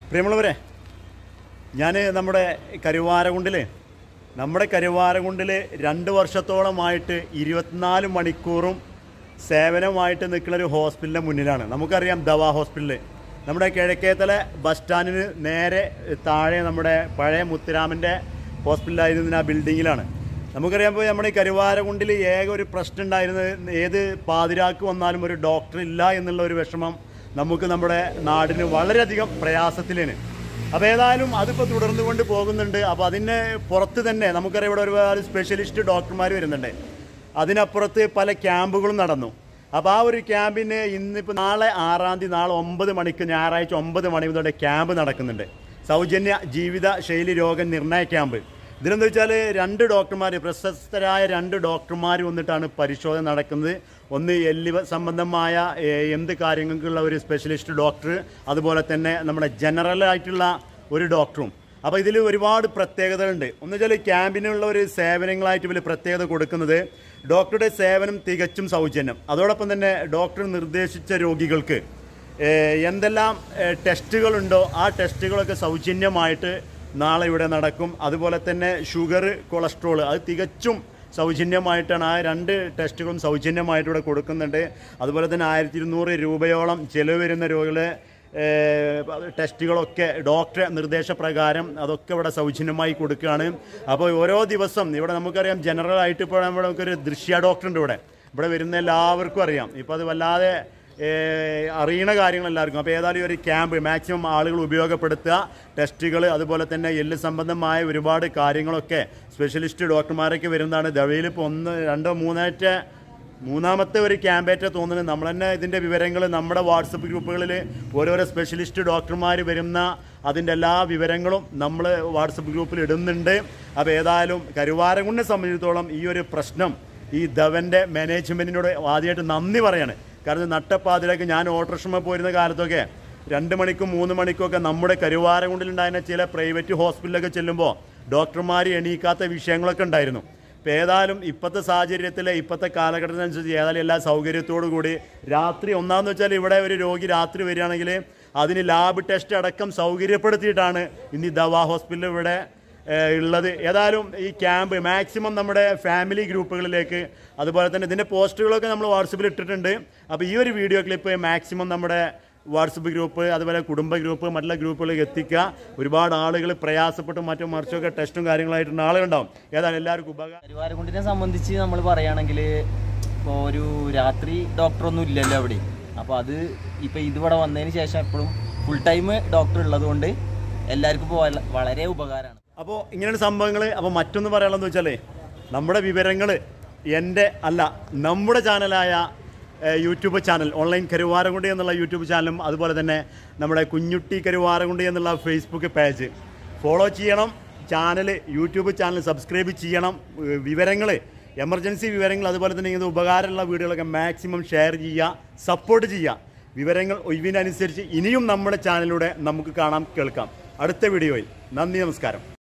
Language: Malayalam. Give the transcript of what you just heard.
പ്രിയമുള്ളവരെ ഞാൻ നമ്മുടെ കരുവാരകുണ്ടിൽ നമ്മുടെ കരുവാരകുണ്ടിൽ രണ്ട് വർഷത്തോളമായിട്ട് ഇരുപത്തിനാല് മണിക്കൂറും സേവനമായിട്ട് നിൽക്കുന്ന ഒരു ഹോസ്പിറ്റലിൻ്റെ മുന്നിലാണ് നമുക്കറിയാം ദവാ ഹോസ്പിറ്റൽ നമ്മുടെ കിഴക്കേത്തല ബസ് സ്റ്റാൻഡിന് നേരെ താഴെ നമ്മുടെ പഴയ മുത്തുരാമൻ്റെ ഹോസ്പിറ്റലായിരുന്ന ആ ബിൽഡിങ്ങിലാണ് നമുക്കറിയാം ഇപ്പോൾ നമ്മുടെ ഈ കരുവാരകുണ്ടിൽ ഏക ഒരു പ്രശ്നം ഉണ്ടായിരുന്നത് ഏത് പാതിരാക്ക് വന്നാലും ഒരു ഡോക്ടർ ഇല്ല എന്നുള്ള ഒരു വിഷമം നമുക്ക് നമ്മുടെ നാടിന് വളരെയധികം പ്രയാസത്തിലാണ് അപ്പോൾ ഏതായാലും അതിപ്പോൾ തുടർന്നു കൊണ്ട് പോകുന്നുണ്ട് അപ്പോൾ അതിന് പുറത്ത് തന്നെ നമുക്കറിയാം ഇവിടെ ഒരുപാട് സ്പെഷ്യലിസ്റ്റ് ഡോക്ടർമാർ വരുന്നുണ്ട് അതിനപ്പുറത്ത് പല ക്യാമ്പുകളും നടന്നു അപ്പോൾ ആ ഒരു ക്യാമ്പിന് ഇന്നിപ്പോൾ നാളെ ആറാം തീയതി നാളെ ഒമ്പത് മണിക്ക് ഞായറാഴ്ച ഒമ്പത് മണി മുതൽ ക്യാമ്പ് നടക്കുന്നുണ്ട് സൗജന്യ ജീവിത ശൈലി രോഗ നിർണയ ക്യാമ്പ് ഇതിലെന്താ വെച്ചാൽ രണ്ട് ഡോക്ടർമാർ പ്രശസ്തരായ രണ്ട് ഡോക്ടർമാർ വന്നിട്ടാണ് പരിശോധന നടക്കുന്നത് ഒന്ന് എല്ല് സംബന്ധമായ ഏഹ്, എന്ത് കാര്യങ്ങൾക്കുള്ള ഒരു സ്പെഷ്യലിസ്റ്റ് ഡോക്ടർ അതുപോലെ തന്നെ നമ്മുടെ ജനറൽ ആയിട്ടുള്ള ഒരു ഡോക്ടറും അപ്പോൾ ഇതിൽ ഒരുപാട് പ്രത്യേകതകളുണ്ട് ഒന്ന് വെച്ചാൽ ക്യാമ്പിനുള്ള ഒരു സേവനങ്ങളായിട്ട് ഇവർ പ്രത്യേകത കൊടുക്കുന്നത് ഡോക്ടറുടെ സേവനം തികച്ചും സൗജന്യം അതോടൊപ്പം തന്നെ ഡോക്ടർ നിർദ്ദേശിച്ച രോഗികൾക്ക് ഏഹ്, എന്തെല്ലാം ഏഹ്, ടെസ്റ്റുകളുണ്ടോ ആ ടെസ്റ്റുകളൊക്കെ സൗജന്യമായിട്ട് നാളെ ഇവിടെ നടക്കും അതുപോലെ തന്നെ ഷുഗർ കൊളസ്ട്രോൾ അത് തികച്ചും സൗജന്യമായിട്ടാണ് ആ രണ്ട് ടെസ്റ്റുകളും സൗജന്യമായിട്ട് ഇവിടെ കൊടുക്കുന്നുണ്ട് അതുപോലെ തന്നെ ആയിരത്തി ഇരുന്നൂറ് രൂപയോളം ചിലവ് വരുന്ന രോഗികളെ ഏഹ്, ടെസ്റ്റുകളൊക്കെ ഡോക്ടറെ നിർദ്ദേശപ്രകാരം അതൊക്കെ ഇവിടെ സൗജന്യമായി കൊടുക്കുകയാണ് അപ്പോൾ ഓരോ ദിവസം ഇവിടെ നമുക്കറിയാം ജനറൽ ആയിട്ട് ഇപ്പോൾ നമ്മുടെ നമുക്കൊരു ദൃശ്യ ഡോക്ടറുണ്ട് ഇവിടെ ഇവിടെ വരുന്ന എല്ലാവർക്കും അറിയാം ഇപ്പോൾ അത് വല്ലാതെ ഏഹ്, അറിയണ കാര്യങ്ങൾ എല്ലാവർക്കും അപ്പോൾ ഏതായാലും ഈ ഒരു ക്യാമ്പ് മാക്സിമം ആളുകൾ ഉപയോഗപ്പെടുത്തുക ടെസ്റ്റുകൾ അതുപോലെ തന്നെ എല്ല് സംബന്ധമായ ഒരുപാട് കാര്യങ്ങളൊക്കെ സ്പെഷ്യലിസ്റ്റ് ഡോക്ടർമാരൊക്കെ വരുന്നതാണ് ദവയിൽ ഇപ്പോൾ ഒന്ന് രണ്ടോ മൂന്നാറ്റ മൂന്നാമത്തെ ഒരു ക്യാമ്പേറ്റ തോന്നുന്നത് നമ്മൾ തന്നെ ഇതിൻ്റെ വിവരങ്ങൾ നമ്മുടെ വാട്സപ്പ് ഗ്രൂപ്പുകളിൽ ഓരോരോ സ്പെഷ്യലിസ്റ്റ് ഡോക്ടർമാർ വരുന്ന അതിൻ്റെ എല്ലാ വിവരങ്ങളും നമ്മൾ വാട്സപ്പ് ഗ്രൂപ്പിൽ ഇടുന്നുണ്ട് അപ്പോൾ ഏതായാലും കരുവാരംകുണ്ടെ സംബന്ധിച്ചിടത്തോളം ഈ ഒരു പ്രശ്നം ഈ ധവൻ്റെ മാനേജ്മെൻറ്റിനോട് ആദ്യമായിട്ട് നന്ദി പറയാണ് കാരണം നട്ടപ്പാതിലേക്ക് ഞാൻ ഓട്ടോറിക്ഷമ പോയിരുന്ന കാലത്തൊക്കെ രണ്ട് മണിക്കും മൂന്ന് മണിക്കും ഒക്കെ നമ്മുടെ കരുവാരകുണ്ടിലുണ്ടായിരുന്ന ചില പ്രൈവറ്റ് ഹോസ്പിറ്റലൊക്കെ ചെല്ലുമ്പോൾ ഡോക്ടർമാർ എണീക്കാത്ത വിഷയങ്ങളൊക്കെ ഉണ്ടായിരുന്നു ഇപ്പം ഏതായാലും ഇപ്പോഴത്തെ സാഹചര്യത്തിൽ ഇപ്പോഴത്തെ കാലഘട്ടത്തിനനുസരിച്ച് ഏതായാലും എല്ലാ സൗകര്യത്തോടു കൂടി രാത്രി ഒന്നാമെന്ന് വെച്ചാൽ ഇവിടെ ഒരു രോഗി രാത്രി വരികയാണെങ്കിൽ അതിന് ലാബ് ടെസ്റ്റ് അടക്കം സൗകര്യപ്പെടുത്തിയിട്ടാണ് ഇന്ന് ഈ ദവാ ഹോസ്പിറ്റൽ ഇവിടെ ഏഹ് ഉള്ളത് ഏതായാലും ഈ ക്യാമ്പ് മാക്സിമം നമ്മുടെ ഫാമിലി ഗ്രൂപ്പുകളിലേക്ക് അതുപോലെ തന്നെ ഇതിൻ്റെ പോസ്റ്റുകളൊക്കെ നമ്മൾ വാട്സപ്പിൽ ഇട്ടിട്ടുണ്ട് അപ്പോൾ ഈ ഒരു വീഡിയോ ക്ലിപ്പ് മാക്സിമം നമ്മുടെ വാട്സപ്പ് ഗ്രൂപ്പ് അതുപോലെ കുടുംബ ഗ്രൂപ്പ് മറ്റുള്ള ഗ്രൂപ്പുകളിലേക്ക് എത്തിക്കുക ഒരുപാട് ആളുകൾ പ്രയാസപ്പെട്ടും മറ്റും മറിച്ചൊക്കെ ടെസ്റ്റും കാര്യങ്ങളായിട്ടുള്ള ആളുകളുണ്ടാവും ഏതായാലും എല്ലാവർക്കും ഉപകാരം കരുവാരക്കുണ്ടിനെ സംബന്ധിച്ച് നമ്മൾ പറയുകയാണെങ്കിൽ ഇപ്പോൾ ഒരു രാത്രി ഡോക്ടറൊന്നും ഇല്ലല്ലോ അവിടെ അപ്പോൾ അത് ഇപ്പോൾ ഇതിവിടെ വന്നതിന് ശേഷം എപ്പോഴും ഫുൾ ടൈം ഡോക്ടർ ഉള്ളതുകൊണ്ട് എല്ലാവർക്കും ഇപ്പോൾ വള- വളരെ ഉപകാരമാണ് അപ്പോൾ ഇങ്ങനെയുള്ള സംഭവങ്ങൾ അപ്പോൾ മറ്റൊന്ന് പറയാനുള്ളതെന്ന് വെച്ചാലേ നമ്മുടെ വിവരങ്ങൾ എൻ്റെ അല്ല നമ്മുടെ ചാനലായ ഏഹ്, യൂട്യൂബ് ചാനൽ ഓൺലൈൻ കരുവാരകുണ്ടി എന്നുള്ള യൂട്യൂബ് ചാനലും അതുപോലെ തന്നെ നമ്മുടെ കുഞ്ഞുട്ടി കരുവാരകുണ്ടി എന്നുള്ള ഫേസ്ബുക്ക് പേജ് ഫോളോ ചെയ്യണം ചാനൽ യൂട്യൂബ് ചാനൽ സബ്സ്ക്രൈബ് ചെയ്യണം വിവരങ്ങൾ എമർജൻസി വിവരങ്ങൾ അതുപോലെ തന്നെ ഇങ്ങനത്തെ ഉപകാരമുള്ള വീഡിയോകളൊക്കെ മാക്സിമം ഷെയർ ചെയ്യുക സപ്പോർട്ട് ചെയ്യുക വിവരങ്ങൾ ഒഴിവിനനുസരിച്ച് ഇനിയും നമ്മുടെ ചാനലിലൂടെ നമുക്ക് കാണാം കേൾക്കാം അടുത്ത വീഡിയോയിൽ നന്ദി നമസ്കാരം